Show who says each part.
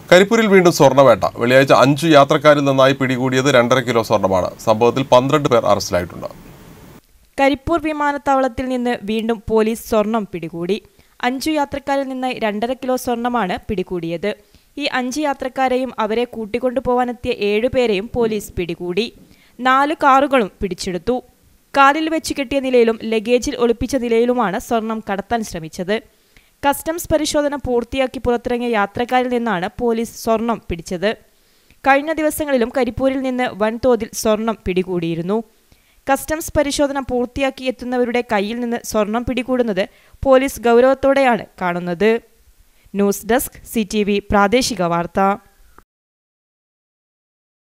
Speaker 1: കരിപ്പൂരിൽ വീണ്ടും സ്വർണ്ണവേട്ട വെള്ളിയാഴ്ച അഞ്ചു യാത്രക്കാരിൽ നിന്നായി പിടികൂടിയത് രണ്ടര കിലോ സ്വർണ്ണമാണ് സംഭവത്തിൽ പന്ത്രണ്ട് പേർ അറസ്റ്റിലായിട്ടുണ്ട്
Speaker 2: കരിപ്പൂർ വിമാനത്താവളത്തിൽ നിന്ന് വീണ്ടും പോലീസ് സ്വർണം പിടികൂടി അഞ്ചു യാത്രക്കാരിൽ നിന്നായി രണ്ടര കിലോ സ്വർണമാണ് പിടികൂടിയത് ഈ അഞ്ച് യാത്രക്കാരെയും അവരെ കൂട്ടിക്കൊണ്ടുപോകാനെത്തിയ ഏഴുപേരെയും പോലീസ് പിടികൂടി നാല് കാറുകളും പിടിച്ചെടുത്തു കാലിൽ വെച്ച് കെട്ടിയ നിലയിലും ലഗേജിൽ ഒളിപ്പിച്ച നിലയിലുമാണ് സ്വർണം കടത്താൻ ശ്രമിച്ചത് കസ്റ്റംസ് പരിശോധന പൂർത്തിയാക്കി പുറത്തിറങ്ങിയ യാത്രക്കാരിൽ നിന്നാണ് പോലീസ് സ്വർണം പിടിച്ചത് കഴിഞ്ഞ ദിവസങ്ങളിലും കരിപ്പൂരിൽ നിന്ന് വൻതോതിൽ സ്വർണം പിടികൂടിയിരുന്നു കസ്റ്റംസ് പരിശോധന പൂർത്തിയാക്കി എത്തുന്നവരുടെ കയ്യിൽ നിന്ന് സ്വർണം പിടികൂടുന്നത് പോലീസ് ഗൗരവത്തോടെയാണ് കാണുന്നത് ന്യൂസ് ഡെസ്ക് സി പ്രാദേശിക വാർത്ത